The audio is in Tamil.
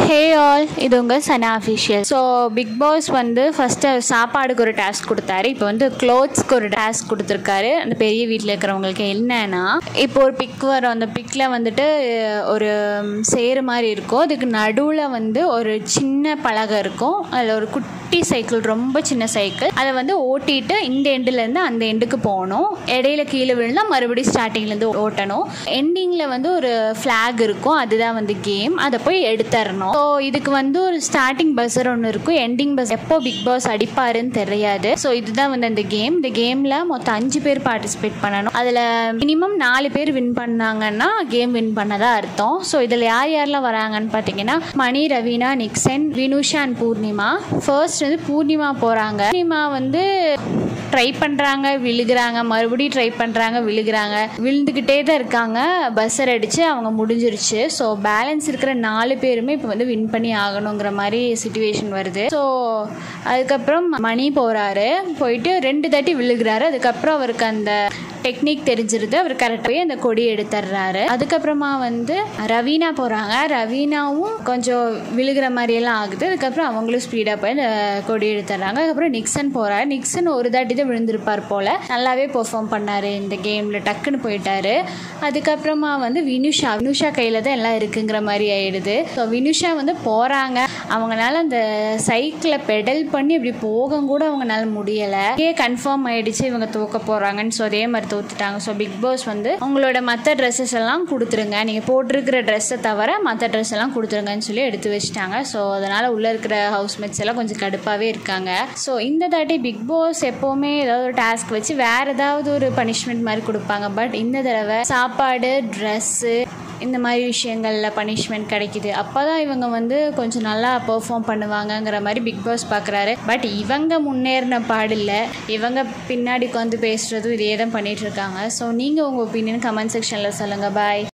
ஹே ஆல் இது உங்கள் Sana official so Bigg Boss வந்து ஃபஸ்ட்டு சாப்பாடுக்கு ஒரு டாஸ்க் கொடுத்தாரு இப்போ வந்து க்ளோத்ஸ்க்கு ஒரு டாஸ்க் கொடுத்துருக்காரு அந்த பெரிய வீட்டில் இருக்கிறவங்களுக்கு என்னன்னா இப்போ ஒரு பிக் வரும் அந்த பிக்கில் வந்துட்டு ஒரு சேரு மாதிரி இருக்கும் அதுக்கு நடுவில் வந்து ஒரு சின்ன பலகை இருக்கும் அதில் ஒரு குட்டி சைக்கிள் ரொம்ப சின்ன சைக்கிள் அதை வந்து ஓட்டிட்டு இந்த எண்டுலேருந்து அந்த எண்டுக்கு போகணும் இடையில கீழே விழுந்தா மறுபடியும் ஸ்டார்டிங்லேருந்து ஓட்டணும் எண்டிங்கில் வந்து ஒரு ஃப்ளாக் இருக்கும் அதுதான் வந்து கேம் அதை போய் எடுத்துடணும் ஸோ இதுக்கு வந்து ஒரு ஸ்டார்டிங் பஸ்ஸர் ஒன்று இருக்கும் எண்டிங் பஸ் எப்போ பிக் பாஸ் அடிப்பாருன்னு தெரியாது ஸோ இதுதான் வந்து அந்த கேம் இந்த கேமில் மொத்தம் அஞ்சு பேர் பார்ட்டிசிபேட் பண்ணணும் அதில் மினிமம் நாலு பேர் வின் பண்ணாங்கன்னா கேம் வின் பண்ணதா அர்த்தம் ஸோ இதில் யார் யாரெல்லாம் வராங்கன்னு பார்த்தீங்கன்னா Mani Raveena Nixon Vinusha and Poornima first வந்து பூர்ணிமா போகிறாங்க பூர்ணிமா வந்து ட்ரை பண்ணுறாங்க விழுகிறாங்க மறுபடியும் ட்ரை பண்ணுறாங்க விழுகிறாங்க விழுந்துக்கிட்டே தான் இருக்காங்க பஸ்ஸர் அடித்து அவங்க முடிஞ்சிருச்சு ஸோ பேலன்ஸ் இருக்கிற நாலு பேருமே இப்போ வந்து வின் பண்ணி ஆகணுங்கிற மாதிரி சுச்சுவேஷன் வருது ஸோ அதுக்கப்புறம் மணி போகிறாரு போயிட்டு ரெண்டு தட்டி விழுகிறாரு அதுக்கப்புறம் அவருக்கு அந்த டெக்னிக் தெரிஞ்சிருது அவர் கரெக்டாக போய் அந்த கொடி எடுத்துடுறாரு அதுக்கப்புறமா வந்து ரவீனா போகிறாங்க ரவீனாவும் கொஞ்சம் விழுகிற மாதிரியெல்லாம் ஆகுது அதுக்கப்புறம் அவங்களும் ஸ்பீடாக போய் அந்த கொடி எடுத்துடுறாங்க அதுக்கப்புறம் நிக்சன் போகிறார் நிக்சன் ஒரு தாட்டி தான் விழுந்திருப்பார் போல் நல்லாவே பெர்ஃபார்ம் பண்ணார் இந்த கேமில் டக்குன்னு போயிட்டாரு அதுக்கப்புறமா வந்து வினுஷா வினுஷா கையில் தான் எல்லாம் இருக்குங்கிற மாதிரி ஆயிடுது ஸோ வினுஷா வந்து போகிறாங்க அவங்களால அந்த சைக்கிளை பெடல் பண்ணி இப்படி போக கூட அவங்களால முடியலை ஏ கன்ஃபார்ம் ஆயிடுச்சு இவங்க தூக்க போகிறாங்கன்னு ஸோ அதே மாதிரி தோத்துட்டாங்க ஸோ பிக் பாஸ் வந்து உங்களோட மற்ற ட்ரெஸ்ஸஸ் எல்லாம் கொடுத்துருங்க நீங்கள் போட்டிருக்கிற ட்ரெஸ்ஸை தவிர மற்ற ட்ரெஸ் எல்லாம் கொடுத்துருங்கன்னு சொல்லி எடுத்து வச்சுட்டாங்க ஸோ அதனால் உள்ளே இருக்கிற ஹவுஸ்மேட்ஸ் எல்லாம் கொஞ்சம் கடுப்பாகவே இருக்காங்க ஸோ இந்த தாட்டி பிக் பாஸ் எப்போவுமே ஏதாவது ஒரு டாஸ்க் வச்சு வேறு ஏதாவது ஒரு பனிஷ்மெண்ட் மாதிரி கொடுப்பாங்க பட் இந்த தடவை சாப்பாடு ட்ரெஸ்ஸு இந்த மாதிரி விஷயங்களில் பனிஷ்மெண்ட் கிடைக்குது அப்போ தான் இவங்க வந்து கொஞ்சம் நல்லா பெர்ஃபார்ம் பண்ணுவாங்கங்கிற மாதிரி பிக் பாஸ் பார்க்குறாரு பட் இவங்க முன்னேறின பாடில்ல இவங்க பின்னாடி உட்காந்து பேசுகிறதும் இதே தான் பண்ணிகிட்ருக்காங்க ஸோ நீங்கள் உங்கள் ஒப்பீனியன் கமெண்ட் செக்ஷனில் சொல்லுங்கள் பாய்